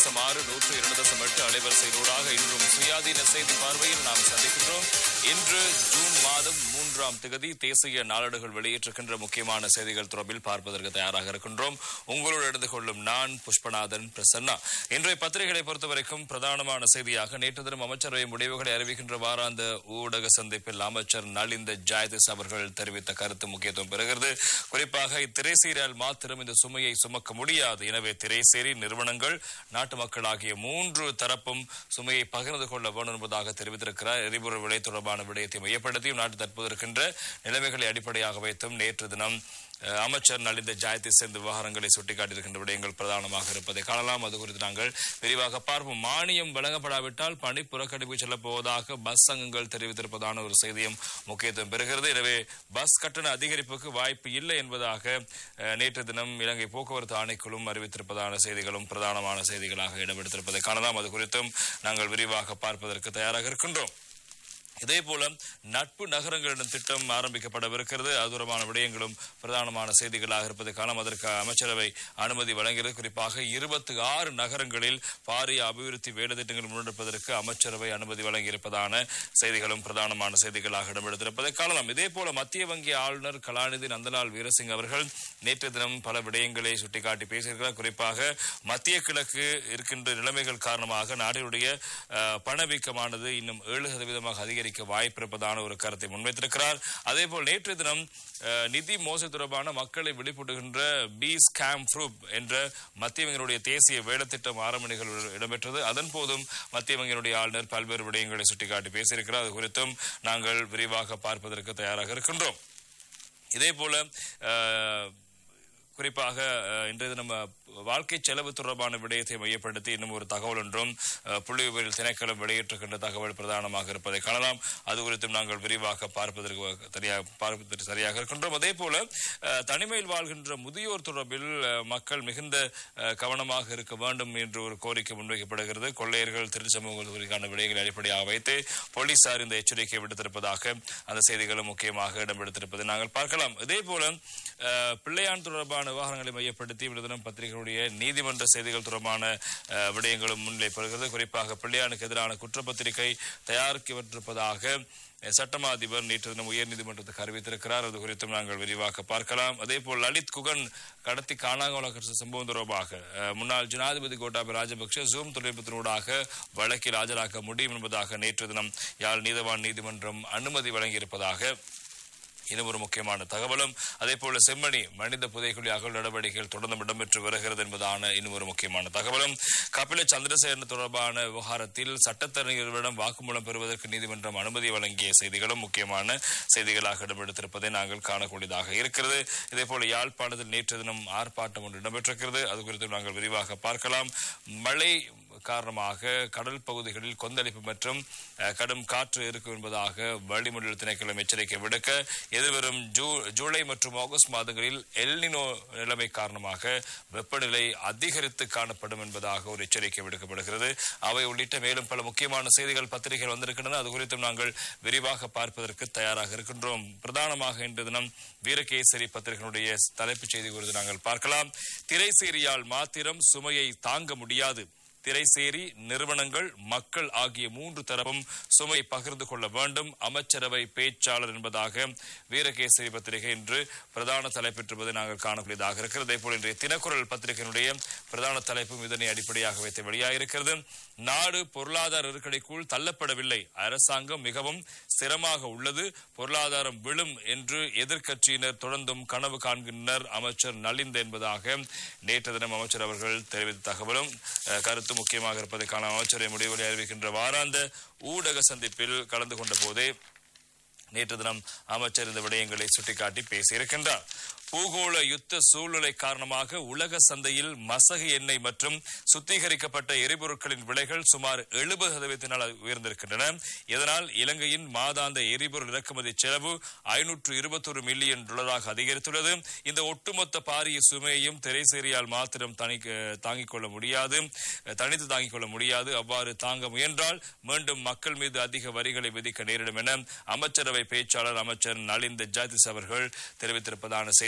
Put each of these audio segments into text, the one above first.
தசம் ஆறு நூற்று இரண்டு தசம் எட்டு அலைவரிசையினூடாக இன்றும் சுயாதீன செய்தி பார்வையில் நாம் சந்திக்கின்றோம் இன்று ஜூன் மாதம் மூன்றாம் திகதி தேசிய நாளேடுகள் வெளியிட்டிருக்கின்ற முக்கியமான செய்திகள் தொடர்பில் பார்ப்பதற்கு தயாராக இருக்கின்றோம் உங்களோடு எழுந்து கொள்ளும் நான் புஷ்பநாதன் பிரசன்னா இன்றைய பத்திரிகைகளை பொறுத்தவரைக்கும் பிரதானமான செய்தியாக நேற்று தினம் அமைச்சரவை முடிவுகளை அறிவிக்கின்ற வாராந்த ஊடக சந்திப்பில் அமைச்சர் நலிந்த ஜாயதிஸ் அவர்கள் தெரிவித்த கருத்து முக்கியத்துவம் பெறுகிறது குறிப்பாக இத்திரைசீரால் மாத்திரம் இந்த சுமையை சுமக்க முடியாது எனவே திரைசேரி நிறுவனங்கள் நாட்டு மக்கள் ஆகிய மூன்று தரப்பும் சுமையை பகிர்ந்து கொள்ள வேண்டும் என்பதாக தெரிவித்திருக்கிறார் எரிபொருள் விலை தொடர்பான விடயத்தை மையப்படுத்தியும் நாட்டு தற்போது இருக்கின்ற நிலைமைகளை அடிப்படையாக வைத்தும் நேற்று தினம் அஹ், அமைச்சர் நலிந்த ஜாயதிஸ் இந்த விவகாரங்களை சுட்டிக்காட்டியிருக்கின்ற விடயங்கள் பிரதானமாக இருப்பதை காணலாம் அது குறித்து நாங்கள் விரிவாக பார்ப்போம் மானியம் வழங்கப்படாவிட்டால் பணி புறக்கணிப்பு செல்லப் போவதாக பஸ் சங்கங்கள் தெரிவித்திருப்பதான ஒரு செய்தியும் முக்கியத்துவம் பெறுகிறது எனவே பஸ் கட்டண அதிகரிப்புக்கு வாய்ப்பு இல்லை என்பதாக அஹ், நேற்று தினம் இலங்கை போக்குவரத்து ஆணைக்குழும் அறிவித்திருப்பதான செய்திகளும் பிரதானமான செய்திகளாக இடம்பெடுத்திருப்பதை காணலாம் அது குறித்தும் நாங்கள் விரிவாக பார்ப்பதற்கு தயாராக இருக்கின்றோம் இதே போல நட்பு நகரங்களிடம் திட்டம் ஆரம்பிக்கப்படவிருக்கிறது அது தொடர்பான விடயங்களும் பிரதானமான செய்திகளாக இருப்பதை காணலாம் அதற்கு அமைச்சரவை அனுமதி வழங்கியது குறிப்பாக இருபத்தி ஆறு நகரங்களில் பாரிய அபிவிருத்தி வேலைத்திட்டங்கள் முன்னெடுப்பதற்கு அமைச்சரவை அனுமதி வழங்கியிருப்பதான செய்திகளும் பிரதானமான செய்திகளாக இடம்பெடுத்திருப்பதை காணலாம் இதே போல மத்திய வங்கி ஆளுநர் கலாநிதி நந்தலால் வீரசிங் அவர்கள் நேற்று தினம் பல விடயங்களை சுட்டிக்காட்டி பேசியிருக்கிறார் குறிப்பாக மத்திய கிழக்கு இருக்கின்ற நிலைமைகள் காரணமாக நாட்டினுடைய அஹ், பணவீக்கமானது இன்னும் ஏழு சதவீதமாக அதிகரிக்க வாய்ப்பிருப்பதான ஒரு கருத்தை முன்வைத்திருக்கிறார் அதேபோல் நேற்று தினம் அஹ், நிதி மோசடி தொடர்பான மக்களை வெளிப்படுகின்ற பி ஸ்கேம் ப்ரூப் என்ற மத்திய வங்கியினுடைய தேசிய வேலைத்திட்டம் ஆரம்ப நிகழ்வு இடம்பெற்றது அதன் போதும் மத்திய வங்கியினுடைய ஆளுநர் பல்வேறு விடயங்களை சுட்டிக்காட்டி பேசியிருக்கிறார் அது குறித்தும் நாங்கள் விரிவாக பார்ப்பதற்கு தயாராக இருக்கின்றோம் இதே போல அஹ், குறிப்பாக அஹ், இன்றைய தினம் அஹ், வாழ்க்கை செலவு தொடர்பான விடயத்தை மையப்படுத்தி இன்னும் ஒரு தகவல் ஒன்றும் அஹ், புள்ளி விவரில் திணைக்களம் வெளியிட்டிருக்கின்ற தகவல் பிரதானமாக இருப்பதை காணலாம் அது குறித்தும் நாங்கள் விரிவாக பார்ப்பதற்கு சரியாக பார்ப்பதற்கு சரியாக இருக்கின்றோம் அதே போல அஹ், தனிமையில் வாழ்கின்ற முதியோர் தொடர்பில் அஹ், மக்கள் மிகுந்த அஹ், கவனமாக இருக்க வேண்டும் என்று ஒரு கோரிக்கை முன்வைக்கப்படுகிறது கொள்ளையர்கள் திரு சமூகங்கள் குறித்தான விடயங்களை அடிப்படையாக வைத்து போலீசார் இந்த எச்சரிக்கை விடுத்திருப்பதாக அந்த செய்திகளும் முக்கியமாக இடம்பெடுத்திருப்பதை நாங்கள் பார்க்கலாம் இதே போல அஹ், பிள்ளையான் தொடர்பான விவகாரங்களை மையப்படுத்தி இன்று தினம் பத்திரிகைகளுடைய நீதிமன்ற செய்திகள் தொடர்பான அஹ், விடயங்களும் முன்னிலைப்படுகிறது குறிப்பாக பிள்ளையானுக்கு எதிரான குற்றப்பத்திரிகை தயாரிக்கப்பட்டிருப்பதாக அஹ், சட்டமா அதிபர் நேற்று தினம் உயர்நீதிமன்றத்துக்கு அறிவித்திருக்கிறார் அது குறித்தும் நாங்கள் விரிவாக பார்க்கலாம் அதே போல் லலித் குகன் கடத்தி காணாமல் சம்பவம் தொடர்பாக அஹ், முன்னாள் ஜனாதிபதி கோட்டாபய ராஜபக்ஷ ஜூம் தொழில்நுட்பத்தினூடாக வழக்கில் ஆஜராக்க முடியும் என்பதாக நேற்று தினம் யாழ் நீதவான் நீதிமன்றம் அனுமதி வழங்கியிருப்பதாக இது ஒரு முக்கியமான தகவலும் அதே போல செம்மணி மனித புதைக்குழி அகல் நடவடிக்கைகள் தொடர்ந்து இடம்பெற்று வருகிறது என்பதான இன்னும் ஒரு முக்கியமான தகவலும் கபில சந்திரசேகரன் தொடர்பான விவகாரத்தில் சட்டத்தரணிகளிடம் வாக்குமூலம் பெறுவதற்கு நீதிமன்றம் அனுமதி வழங்கிய செய்திகளும் முக்கியமான செய்திகளாக இடம்பெடுத்திருப்பதை நாங்கள் காணக்கூடியதாக இருக்கிறது இதே போல யாழ்ப்பாணத்தில் நேற்று தினம் ஆர்ப்பாட்டம் ஒன்று இடம்பெற்றிருக்கிறது அது குறித்து நாங்கள் விரிவாக பார்க்கலாம் மழை காரணமாக கடல் பகுதிகளில் கொந்தளிப்பு மற்றும் அஹ், கடும் காற்று இருக்கும் என்பதாக வளிமண்டல திணைக்களம் எச்சரிக்கை விடுக்க எதிர்வரும் ஜூ- ஜூலை மற்றும் ஆகஸ்ட் மாதங்களில் எல்னினோ நிலைமை காரணமாக வெப்பநிலை அதிகரித்து காணப்படும் என்பதாக ஒரு எச்சரிக்கை விடுக்கப்படுகிறது அவை உள்ளிட்ட மேலும் பல முக்கியமான செய்திகள் பத்திரிகைகள் வந்திருக்கின்றன அது குறித்தும் நாங்கள் விரிவாக பார்ப்பதற்கு தயாராக இருக்கின்றோம் பிரதானமாக இன்று தினம் வீரகேசரி பத்திரிகையினுடைய தலைப்புச் செய்தி குறித்து நாங்கள் பார்க்கலாம் திரைசேரியால் மாத்திரம் சுமையை தாங்க முடியாது திரைசேரி நிறுவனங்கள் மக்கள் ஆகிய மூன்று தரப்பும் சுமை பகிர்ந்து கொள்ள வேண்டும் அமைச்சரவை பேச்சாளர் என்பதாக வீரகேசரி பத்திரிகை இன்று பிரதான தலைப்பெற்றுவதை நாங்கள் காணக்கூடியதாக இருக்கிறது அதே போல் இன்றைய தினக்குரல் பத்திரிகையினுடைய பிரதான தலைப்பும் இதனை அடிப்படையாக வைத்து வெளியாகிருக்கிறது நாடு பொருளாதார நெருக்கடிக்குள் தள்ளப்படவில்லை அரசாங்கம் மிகவும் ஸ்திரமாக உள்ளது பொருளாதாரம் விழும் என்று எதிர்க்கட்சியினர் தொடர்ந்தும் கனவு காண்கின்றனர் அமைச்சர் நலிந்த என்பதாக நேற்று தினம் அமைச்சர் அவர்கள் தெரிவித்த தகவலும் அஹ், கருத்து முக்கியமாக இருப்பதை காண அமைச்சரை முடிவுகளை அறிவிக்கின்ற வாராந்த ஊடக சந்திப்பில் கலந்து கொண்ட போதே நேற்று தினம் அமைச்சர் இந்த விடயங்களை சுட்டிக்காட்டி பேசியிருக்கின்றார் பூகோள யுத்த சூழ்நிலை காரணமாக உலக சந்தையில் மசகு எண்ணெய் மற்றும் சுத்திகரிக்கப்பட்ட எரிபொருட்களின் விலைகள் சுமார் எழுபது சதவீதத்தினால் உயர்ந்திருக்கின்றன இதனால் இலங்கையின் மாதாந்த எரிபொருள் இறக்குமதி செலவு ஐநூற்று இருபத்தொரு மில்லியன் டாலராக அதிகரித்துள்ளது இந்த ஒட்டுமொத்த பாரிய சுமையையும் திரைசேரியால் மாத்திரம் தணிக்க தாங்கிக் கொள்ள முடியாது தனித்து தாங்கிக் கொள்ள முடியாது அவ்வாறு தாங்க முயன்றால் மீண்டும் மக்கள் மீது அதிக வரிகளை விதிக்க நேரிடும் என அமைச்சரவை பேச்சாளர் அமைச்சர் நலிந்த ஜாதிஸ் அவர்கள் தெரிவித்திருப்பதான செய்தி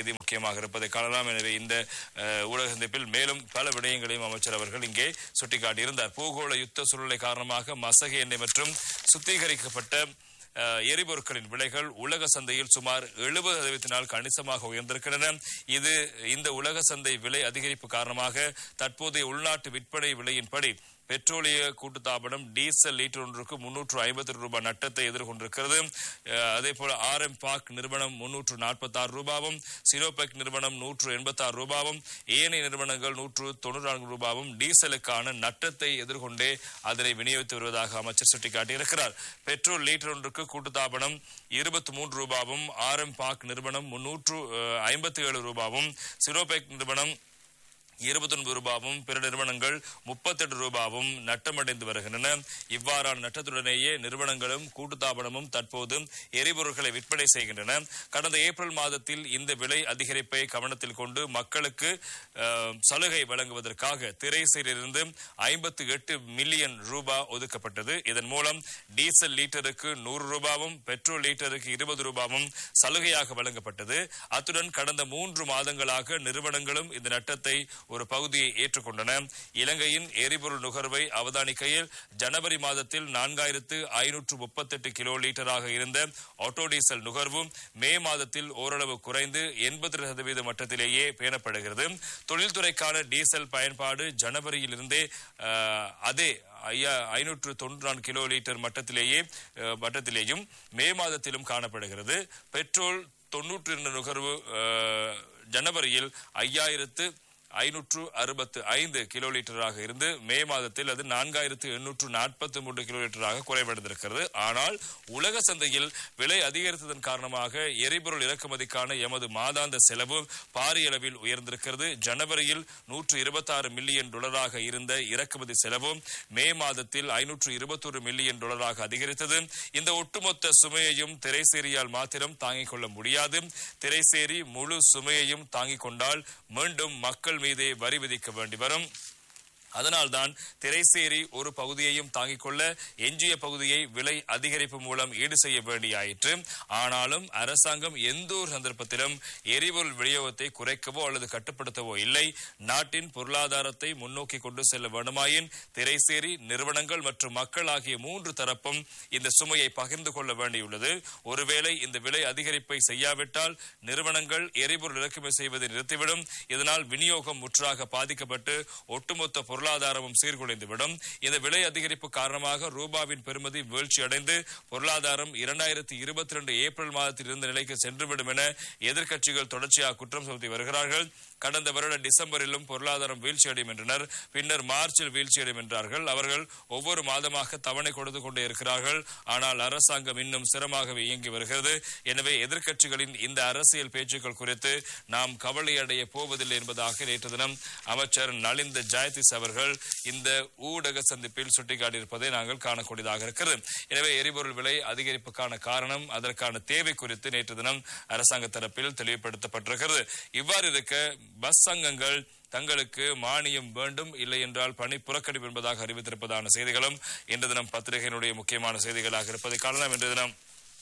செய்தி முக்கியமாக இருப்பதை காணலாம் எனவே இந்த அஹ், ஊடக சந்திப்பில் மேலும் பல விடயங்களையும் அமைச்சர் அவர்கள் இங்கே சுட்டிக்காட்டியிருந்தார் பூகோள யுத்த சூழ்நிலை காரணமாக மசகு எண்ணெய் மற்றும் சுத்திகரிக்கப்பட்ட அஹ், எரிபொருட்களின் விலைகள் உலக சந்தையில் சுமார் எழுபது சதவீதத்தினால் கணிசமாக உயர்ந்திருக்கின்றன இது இந்த உலக சந்தை விலை அதிகரிப்பு காரணமாக தற்போதைய உள்நாட்டு விற்பனை விலையின்படி பெட்ரோலிய கூட்டுத்தாபனம் டீசல் லீட்டர் ஒன்றுக்கு முன்னூற்று ஐம்பத்தி ரூபாய் நட்டத்தை எதிர்கொண்டிருக்கிறது அஹ், அதே போல ஆர் எம் பாக் நிறுவனம் முன்னூற்று நாற்பத்தாறு ரூபாவும் சிரோபெக் நிறுவனம் நூற்று எண்பத்தாறு ரூபாவும் ஏனைய நிறுவனங்கள் நூற்று தொண்ணூறு நான்கு ரூபாவும் டீசலுக்கான நட்டத்தை எதிர்கொண்டே அதனை விநியோகித்து வருவதாக அமைச்சர் சுட்டிக்காட்டியிருக்கிறார் பெட்ரோல் லீட்டர் ஒன்றுக்கு கூட்டுத்தாபனம் இருபத்தி மூன்று ரூபாவும் ஆர் எம் பாக் நிறுவனம் முன்னூற்று ஐம்பத்தி ஏழு ரூபாவும் சிரோபெக் நிறுவனம் இருபத்தொன்பது ரூபாவும் பிற நிறுவனங்கள் முப்பத்தெட்டு ரூபாவும் நட்டமடைந்து வருகின்றன இவ்வாறான நட்டத்துடனேயே நிறுவனங்களும் கூட்டுத்தாபனமும் தற்போது எரிபொருட்களை விற்பனை செய்கின்றன கடந்த ஏப்ரல் மாதத்தில் இந்த விலை அதிகரிப்பை கவனத்தில் கொண்டு மக்களுக்கு அஹ், சலுகை வழங்குவதற்காக திரைசீரிலிருந்து ஐம்பத்தி எட்டு மில்லியன் ரூபாய் ஒதுக்கப்பட்டது இதன் மூலம் டீசல் லீட்டருக்கு நூறு ரூபாவும் பெட்ரோல் லீட்டருக்கு இருபது ரூபாவும் சலுகையாக வழங்கப்பட்டது அத்துடன் கடந்த மூன்று மாதங்களாக நிறுவனங்களும் இந்த நட்டத்தை ஒரு பகுதியை ஏற்றுக்கொண்டன இலங்கையின் எரிபொருள் நுகர்வை அவதானிக்கையில் ஜனவரி மாதத்தில் நான்காயிரத்து ஐநூற்று முப்பத்தெட்டு கிலோ லிட்டராக இருந்த ஆட்டோ டீசல் நுகர்வு மே மாதத்தில் ஓரளவு குறைந்து எண்பது சதவீத மட்டத்திலேயே பேணப்படுகிறது தொழில்துறைக்கான டீசல் பயன்பாடு ஜனவரியில் இருந்தே அஹ், அதே ஐயா ஐநூற்று தொண்ணூறு நான்கு கிலோ லிட்டர் மட்டத்திலேயே அஹ், மட்டத்திலேயும் மே மாதத்திலும் காணப்படுகிறது பெட்ரோல் தொன்னூற்றி இரண்டு நுகர்வு அஹ், ஜனவரியில் ஐயாயிரத்து ஐநூற்று அறுபத்து ஐந்து கிலோ லிட்டராக இருந்து மே மாதத்தில் அது நான்காயிரத்து எண்ணூற்று நாற்பத்தி மூன்று கிலோ லிட்டராக குறைவடைந்திருக்கிறது ஆனால் உலக சந்தையில் விலை அதிகரித்ததன் காரணமாக எரிபொருள் இறக்குமதிக்கான எமது மாதாந்த செலவு பாரிய அளவில் உயர்ந்திருக்கிறது ஜனவரியில் நூற்று இருபத்தாறு மில்லியன் டாலராக இருந்த இறக்குமதி செலவு மே மாதத்தில் ஐநூற்று இருபத்தொரு மில்லியன் டாலராக அதிகரித்தது இந்த ஒட்டுமொத்த சுமையையும் திரைசேரியால் மாத்திரம் தாங்கிக் கொள்ள முடியாது திரைசேரி முழு சுமையையும் தாங்கிக் கொண்டால் மீண்டும் மக்கள் மீதே வரி விதிக்க வேண்டி வரும் அதனால்தான் திரைசேரி ஒரு பகுதியையும் தாங்கிக் கொள்ள எஞ்சிய பகுதியை விலை அதிகரிப்பு மூலம் ஈடு செய்ய வேண்டியாயிற்று ஆனாலும் அரசாங்கம் எந்த ஒரு சந்தர்ப்பத்திலும் எரிபொருள் விநியோகத்தை குறைக்கவோ அல்லது கட்டுப்படுத்தவோ இல்லை நாட்டின் பொருளாதாரத்தை முன்னோக்கி கொண்டு செல்ல வேண்டுமாயின் திரைசேரி நிறுவனங்கள் மற்றும் மக்கள் ஆகிய மூன்று தரப்பும் இந்த சுமையை பகிர்ந்து கொள்ள வேண்டியுள்ளது ஒருவேளை இந்த விலை அதிகரிப்பை செய்யாவிட்டால் நிறுவனங்கள் எரிபொருள் இறக்குமதி செய்வதை நிறுத்திவிடும் இதனால் விநியோகம் முற்றாக பாதிக்கப்பட்டு ஒட்டுமொத்த பொருளாதாரமும் சீர்குலைந்துவிடும் இந்த விலை அதிகரிப்பு காரணமாக ரூபாவின் பெறுமதி வீழ்ச்சி அடைந்து பொருளாதாரம் இரண்டாயிரத்தி இருபத்தி ரெண்டு ஏப்ரல் மாதத்தில் இருந்த நிலைக்கு சென்றுவிடும் என எதிர்க்கட்சிகள் தொடர்ச்சியாக குற்றம் சுமத்தி வருகிறார்கள் கடந்த வருட டிசம்பரிலும் பொருளாதாரம் வீழ்ச்சியடையும் என்றனர் பின்னர் மார்ச்சில் வீழ்ச்சியடையும் என்றார்கள் அவர்கள் ஒவ்வொரு மாதமாக தவணை கொடுத்து கொண்டே இருக்கிறார்கள் ஆனால் அரசாங்கம் இன்னும் சிரமமாக இயங்கி வருகிறது எனவே எதிர்க்கட்சிகளின் இந்த அரசியல் பேச்சுக்கள் குறித்து நாம் கவலையடைய போவதில்லை என்பதாக நேற்று தினம் அமைச்சர் நலிந்த ஜெயதிஸ் அவர்கள் இந்த ஊடக சந்திப்பில் சுட்டிக்காட்டியிருப்பதை நாங்கள் காணக்கூடியதாக இருக்கிறது எனவே எரிபொருள் விலை அதிகரிப்புக்கான காரணம் அதற்கான தேவை குறித்து நேற்று தினம் அரசாங்க தரப்பில் தெளிவுபடுத்தப்பட்டிருக்கிறது இவ்வாறு இருக்க பஸ் சங்கங்கள் தங்களுக்கு மானியம் வேண்டும் இல்லை என்றால் பணி புறக்கணிப்பு என்பதாக அறிவித்திருப்பதான செய்திகளும் இன்று தினம் பத்திரிகையினுடைய முக்கியமான செய்திகளாக இருப்பதை காணலாம் இன்று தினம்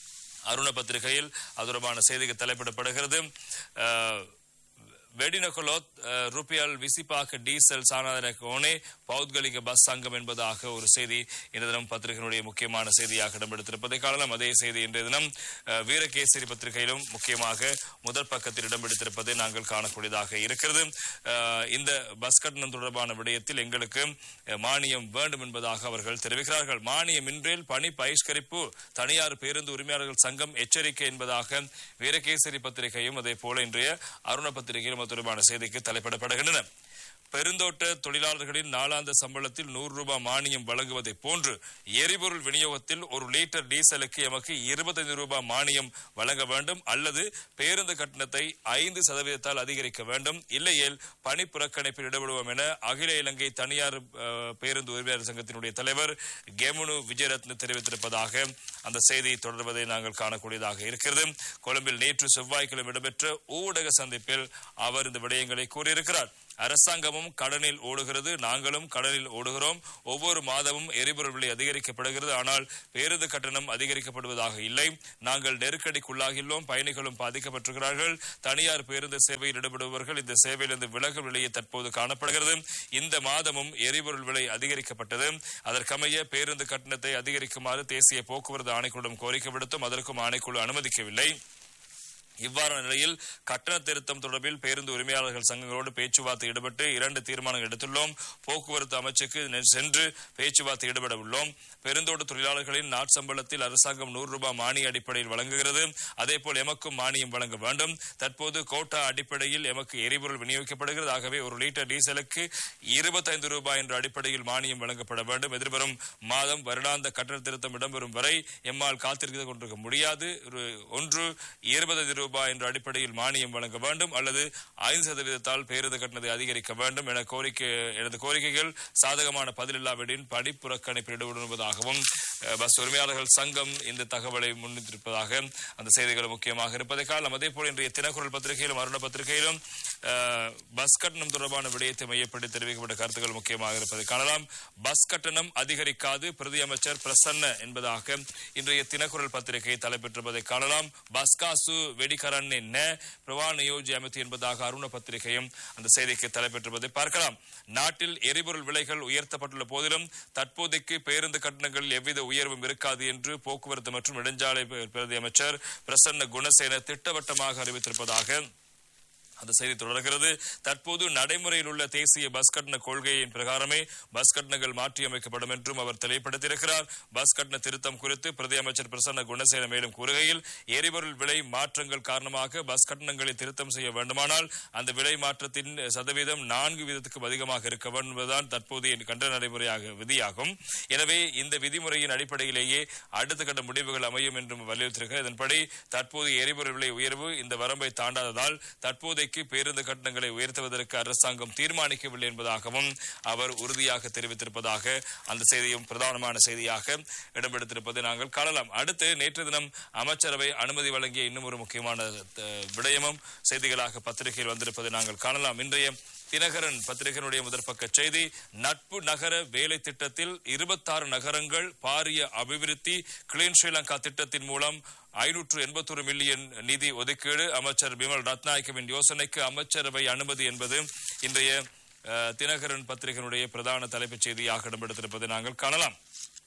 அருண பத்திரிகையில் அது தொடர்பான செய்திகள் தலைப்பிடப்படுகிறது அஹ், வெடினகுலோத் அஹ், ருபியால் விசிப்பாக டீசல் சானாதன கோனே பௌத்கலிக பஸ் சங்கம் என்பதாக ஒரு செய்தி இன்று தினம் பத்திரிகையினுடைய முக்கியமான செய்தியாக இடம்பெடுத்திருப்பதை காணலாம் அதே செய்தி இன்றைய தினம் அஹ், வீரகேசரி பத்திரிகையிலும் முக்கியமாக முதல் பக்கத்தில் இடம்பெடுத்திருப்பதை நாங்கள் காணக்கூடியதாக இருக்கிறது அஹ், இந்த பஸ் கட்டணம் தொடர்பான விடயத்தில் எங்களுக்கு அஹ், மானியம் வேண்டும் என்பதாக அவர்கள் தெரிவிக்கிறார்கள் மானியம் இன்றில் பணி பகிஷ்கரிப்பு தனியார் பேருந்து உரிமையாளர்கள் சங்கம் எச்சரிக்கை என்பதாக வீரகேசரி பத்திரிகையும் அதே போல இன்றைய அருண பத்திரிகையிலும் அது தொடர்பான செய்திக்கு தலைப்பிடப்படுகின்றன பெருந்தோட்ட தொழிலாளர்களின் நாளாந்த சம்பளத்தில் நூறு ரூபாய் மானியம் வழங்குவதை போன்று எரிபொருள் விநியோகத்தில் ஒரு லிட்டர் டீசலுக்கு எமக்கு இருபத்தைந்து ரூபாய் மானியம் வழங்க வேண்டும் அல்லது பேருந்து கட்டணத்தை ஐந்து சதவீதத்தால் அதிகரிக்க வேண்டும் இல்லையேல் பணி புறக்கணிப்பில் ஈடுபடுவோம் என அகில இலங்கை தனியார் அஹ், பேருந்து உரிமையாளர் சங்கத்தினுடைய தலைவர் கெமுனு விஜயரத்ன தெரிவித்திருப்பதாக அந்த செய்தி தொடர்வதை நாங்கள் காணக்கூடியதாக இருக்கிறது கொழும்பில் நேற்று செவ்வாய்க்கிழமை இடம்பெற்ற ஊடக சந்திப்பில் அவர் இந்த விடயங்களை கூறியிருக்கிறார் அரசாங்கமும் கடனில் ஓடுகிறது நாங்களும் கடனில் ஓடுகிறோம் ஒவ்வொரு மாதமும் எரிபொருள் விலை அதிகரிக்கப்படுகிறது ஆனால் பேருந்து கட்டணம் அதிகரிக்கப்படுவதாக இல்லை நாங்கள் நெருக்கடிக்குள்ளாகியுள்ளோம் பயணிகளும் பாதிக்கப்பட்டிருக்கிறார்கள் தனியார் பேருந்து சேவையில் ஈடுபடுபவர்கள் இந்த சேவையிலிருந்து விலகும் நிலையை தற்போது காணப்படுகிறது இந்த மாதமும் எரிபொருள் விலை அதிகரிக்கப்பட்டது அதற்கமைய பேருந்து கட்டணத்தை அதிகரிக்குமாறு தேசிய போக்குவரத்து ஆணைக்குழுவிடம் கோரிக்கை விடுத்தும் அதற்கும் ஆணைக்குழு அனுமதிக்கவில்லை இவ்வாறான நிலையில் கட்டண திருத்தம் தொடர்பில் பேருந்து உரிமையாளர்கள் சங்கங்களோடு பேச்சுவார்த்தை ஈடுபட்டு இரண்டு தீர்மானங்கள் எடுத்துள்ளோம் போக்குவரத்து அமைச்சுக்கு நெ- சென்று பேச்சுவார்த்தை ஈடுபட உள்ளோம் பெருந்தோட்ட தொழிலாளர்களின் நாட்சம்பளத்தில் அரசாங்கம் நூறு ரூபாய் மானிய அடிப்படையில் வழங்குகிறது அதேபோல் எமக்கும் மானியம் வழங்க வேண்டும் தற்போது கோட்டா அடிப்படையில் எமக்கு எரிபொருள் விநியோகிக்கப்படுகிறது ஆகவே ஒரு லிட்டர் டீசலுக்கு இருபத்தைந்து ரூபாய் என்ற அடிப்படையில் மானியம் வழங்கப்பட வேண்டும் எதிர்வரும் மாதம் வருடாந்த கட்டண திருத்தம் இடம்பெறும் வரை எம்மால் காத்திருக்க கொண்டிருக்க முடியாது ஒரு ஒன்று இருபது ரூபாய் என்ற அடிப்படையில் மானியம் வழங்க வேண்டும் அல்லது ஐந்து சதவீதத்தால் பேருந்து கட்டணத்தை அதிகரிக்க வேண்டும் என கோரிக்கை எனது கோரிக்கைகள் சாதகமான பதிலில்லாவிடின் பணி புறக்கணிப்பில் ஈடுபடுவதாகவும் அஹ், பஸ் உரிமையாளர்கள் சங்கம் இந்த தகவலை முன்னிட்டிருப்பதாக அந்த செய்திகள் முக்கியமாக இருப்பதை காலம் அதே போல் இன்றைய தினக்குரல் பத்திரிகையிலும் அருண பத்திரிகையிலும் அஹ், பஸ் கட்டணம் தொடர்பான விடயத்தை மையப்படுத்தி தெரிவிக்கப்பட்ட கருத்துக்கள் முக்கியமாக இருப்பதை காணலாம் பஸ் கட்டணம் அதிகரிக்காது பிரதி அமைச்சர் பிரசன்ன என்பதாக இன்றைய தினக்குரல் பத்திரிகை தலைப்பெற்றிருப்பதை காணலாம் பஸ் காசு வெடிகரன் என்ன பிரவான நியோஜி அமைத்து என்பதாக அருண பத்திரிகையும் அந்த செய்திக்கு தலைப்பெற்றிருப்பதை பார்க்கலாம் நாட்டில் எரிபொருள் விலைகள் உயர்த்தப்பட்டுள்ள போதிலும் தற்போதைக்கு பேருந்து கட்டணங்களில் எவ்வித உயர்வும் இருக்காது என்று போக்குவரத்து மற்றும் நெடுஞ்சாலை பிரதி அமைச்சர் பிரசன்ன குணசேன திட்டவட்டமாக அறிவித்திருப்பதாக அந்த செய்தி தொடர்கிறது தற்போது நடைமுறையில் உள்ள தேசிய பஸ் கட்டண கொள்கையின் பிரகாரமே பஸ் கட்டணங்கள் மாற்றியமைக்கப்படும் என்றும் அவர் தெளிவுபடுத்தியிருக்கிறார் பஸ் கட்டண திருத்தம் குறித்து பிரதி அமைச்சர் பிரசன்ன குணசேன மேலும் கூறுகையில் எரிபொருள் விலை மாற்றங்கள் காரணமாக பஸ் கட்டணங்களை திருத்தம் செய்ய வேண்டுமானால் அந்த விலை மாற்றத்தின் சதவீதம் நான்கு வீதத்துக்கும் அதிகமாக இருக்க வேண்டும் என்பதுதான் தற்போதைய கண்டன நடைமுறையாக விதியாகும் எனவே இந்த விதிமுறையின் அடிப்படையிலேயே அடுத்த கட்ட முடிவுகள் அமையும் என்றும் வலியுறுத்தியிருக்கிறார் இதன்படி தற்போதைய எரிபொருள் விலை உயர்வு இந்த வரம்பை தாண்டாததால் தற்போதைக்கு பேருந்து கட்டணங்களை உயர்த்துவதற்கு அரசாங்கம் தீர்மானிக்கவில்லை என்பதாகவும் அவர் உறுதியாக தெரிவித்திருப்பதாக அந்த செய்தியும் பிரதானமான செய்தியாக இடம்பெடுத்திருப்பதை நாங்கள் காணலாம் அடுத்து நேற்று தினம் அமைச்சரவை அனுமதி வழங்கிய இன்னும் ஒரு முக்கியமான அஹ், விடயமும் செய்திகளாக பத்திரிகையில் வந்திருப்பதை நாங்கள் காணலாம் இன்றைய தினகரன் பத்திரிகையினுடைய முதற்பக்க செய்தி நட்பு நகர வேலை திட்டத்தில் இருபத்தாறு நகரங்கள் பாரிய அபிவிருத்தி கிளீன் ஸ்ரீலங்கா திட்டத்தின் மூலம் ஐநூற்று எண்பத்தொரு மில்லியன் நிதி ஒதுக்கீடு அமைச்சர் பிமல் ரத்நாயக்கவின் யோசனைக்கு அமைச்சரவை அனுமதி என்பது இன்றைய அஹ், தினகரன் பத்திரிகையினுடைய பிரதான தலைப்புச் செய்தியாக இடம்பெடுத்திருப்பதை நாங்கள் காணலாம்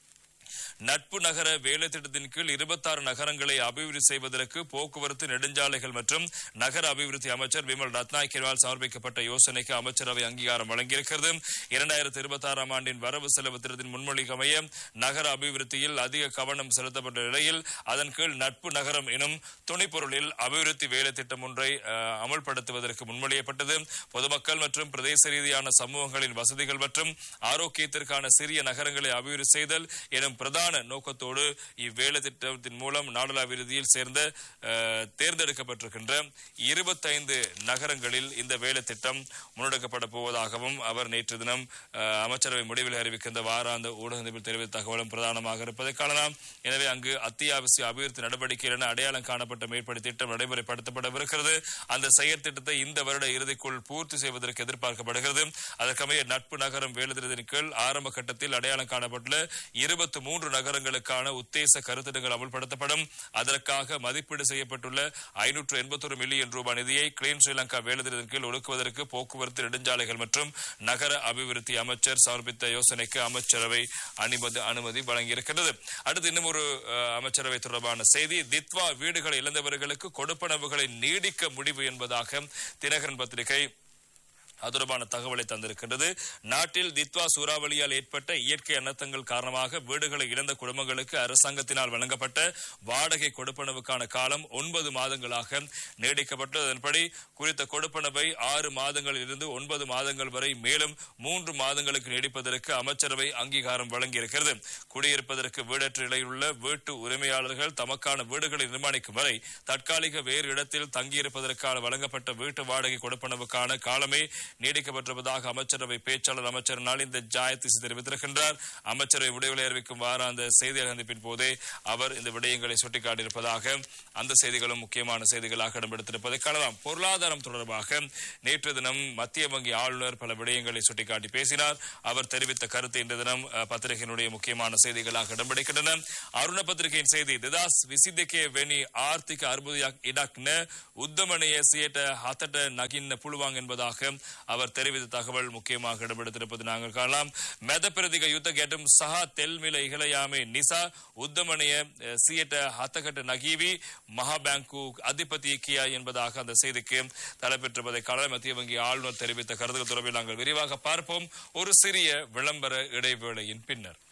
நட்பு நகர வேலை திட்டத்தின் கீழ் இருபத்தாறு நகரங்களை அபிவிருத்தி செய்வதற்கு போக்குவரத்து நெடுஞ்சாலைகள் மற்றும் நகர அபிவிருத்தி அமைச்சர் விமல் ரத்நாயக்கினால் சமர்ப்பிக்கப்பட்ட யோசனைக்கு அமைச்சரவை அங்கீகாரம் வழங்கியிருக்கிறது இரண்டாயிரத்தி இருபத்தி ஆறாம் ஆண்டின் வரவு செலவு திட்டத்தின் முன்மொழிக்கு அமைய நகர அபிவிருத்தியில் அதிக கவனம் செலுத்தப்பட்ட நிலையில் அதன் கீழ் நட்பு நகரம் எனும் துணைப்பொருளில் அபிவிருத்தி வேலை திட்டம் ஒன்றை அஹ், அமல்படுத்துவதற்கு முன்மொழியப்பட்டது பொதுமக்கள் மற்றும் பிரதேச ரீதியான சமூகங்களின் வசதிகள் மற்றும் ஆரோக்கியத்திற்கான சிறிய நகரங்களை அபிவிருத்தி செய்தல் எனும் பிரதான நோக்கத்தோடு இவ்வேலை திட்டத்தின் மூலம் நாடளாவிருதியில் சேர்ந்த அஹ், தேர்ந்தெடுக்கப்பட்டிருக்கின்ற இருபத்தைந்து நகரங்களில் இந்த வேலை திட்டம் முன்னெடுக்கப்பட போவதாகவும் அவர் நேற்று தினம் அஹ், அமைச்சரவை முடிவில் அறிவிக்கின்ற வாராந்த ஊடகத்தில் தெரிவித்த தகவலும் பிரதானமாக இருப்பதை காணலாம் எனவே அங்கு அத்தியாவசிய அபிவிருத்தி நடவடிக்கைகள் என அடையாளம் காணப்பட்ட மேற்படி திட்டம் நடைமுறைப்படுத்தப்படவிருக்கிறது அந்த செயற்திட்டத்தை இந்த வருட இறுதிக்குள் பூர்த்தி செய்வதற்கு எதிர்பார்க்கப்படுகிறது அதற்கமைய நட்பு நகரம் வேலை திட்டத்தின் கீழ் ஆரம்ப கட்டத்தில் அடையாளம் காணப்பட்டுள்ள இருபத்தி மூன்று நகரங்களுக்கான உத்தேச கருத்திடங்கள் அமல்படுத்தப்படும் அதற்காக மதிப்பீடு செய்யப்பட்டுள்ள ஐநூற்று எண்பத்தொரு மில்லியன் ரூபாய் நிதியை கிளீன் ஸ்ரீலங்கா வேலை திட்டத்தின் கீழ் ஒடுக்குவதற்கு போக்குவரத்து நெடுஞ்சாலைகள் மற்றும் நகர அபிவிருத்தி அமைச்சர் சமர்ப்பித்த யோசனைக்கு அமைச்சரவை அனுமதி அனுமதி வழங்கியிருக்கிறது அடுத்து இன்னும் ஒரு அஹ், அமைச்சரவை தொடர்பான செய்தி தித்வா வீடுகளை இழந்தவர்களுக்கு கொடுப்பனவுகளை நீடிக்க முடிவு என்பதாக தினகரன் பத்திரிகை அது தொடர்பான தகவலை தந்திருக்கின்றது நாட்டில் தித்வா சூறாவளியால் ஏற்பட்ட இயற்கை அனர்த்தங்கள் காரணமாக வீடுகளை இழந்த குடும்பங்களுக்கு அரசாங்கத்தினால் வழங்கப்பட்ட வாடகை கொடுப்பனவுக்கான காலம் ஒன்பது மாதங்களாக நீடிக்கப்பட்டு அதன்படி குறித்த கொடுப்பனவை ஆறு மாதங்களில் இருந்து ஒன்பது மாதங்கள் வரை மேலும் மூன்று மாதங்களுக்கு நீடிப்பதற்கு அமைச்சரவை அங்கீகாரம் வழங்கியிருக்கிறது குடியிருப்பதற்கு வீடற்ற நிலையில் உள்ள வீட்டு உரிமையாளர்கள் தமக்கான வீடுகளை நிர்மாணிக்கும் வரை தற்காலிக வேறு இடத்தில் தங்கியிருப்பதற்கான வழங்கப்பட்ட வீட்டு வாடகை கொடுப்பனவுக்கான காலமே நீடிக்கப்பட்டிருப்பதாக அமைச்சரவை பேச்சாளர் அமைச்சர் நலிந்த ஜாயதிசி தெரிவித்திருக்கின்றார் அமைச்சரவை விடைகளை அறிவிக்கும் வாராந்த செய்தியாளர் சந்திப்பின் போதே அவர் இந்த விடயங்களை சுட்டிக்காட்டியிருப்பதாக அந்த செய்திகளும் முக்கியமான செய்திகளாக இடம்பெடுத்திருப்பதை காணலாம் பொருளாதாரம் தொடர்பாக நேற்று தினம் மத்திய வங்கி ஆளுநர் பல விடயங்களை சுட்டிக்காட்டி பேசினார் அவர் தெரிவித்த கருத்து இன்று தினம் அஹ், பத்திரிகையினுடைய முக்கியமான செய்திகளாக இடம்பெடுக்கின்றன அருண பத்திரிகையின் செய்தி திதாஸ் விசிதකේ වෙනි ආර්ථික අර්බුදයක් ඉඩක් න උද්දමනය සියට හතට නගින්න පුළුවන් என்பதாக அவர் தெரிவித்த தகவல் முக்கியமாக இடம்பெடுத்திருப்பது நாங்கள் காணலாம் மெத பிரதிக யுத்த ගැටුම් සහ තෙල් මිල ඉහළ යාමේ නිසා උද්දමනය அஹ், සියට හතකට நகீவி மகா பேங்கு அதிபதி கியா என்பதாக அந்த செய்திக்கு தலைப்பெற்றிருப்பதை காணலாம் மத்திய வங்கி ஆளுநர் தெரிவித்த கருத்துக்கள் தொடர்பில் நாங்கள் விரிவாக பார்ப்போம் ஒரு சிறிய விளம்பர இடைவேளையின் பின்னர்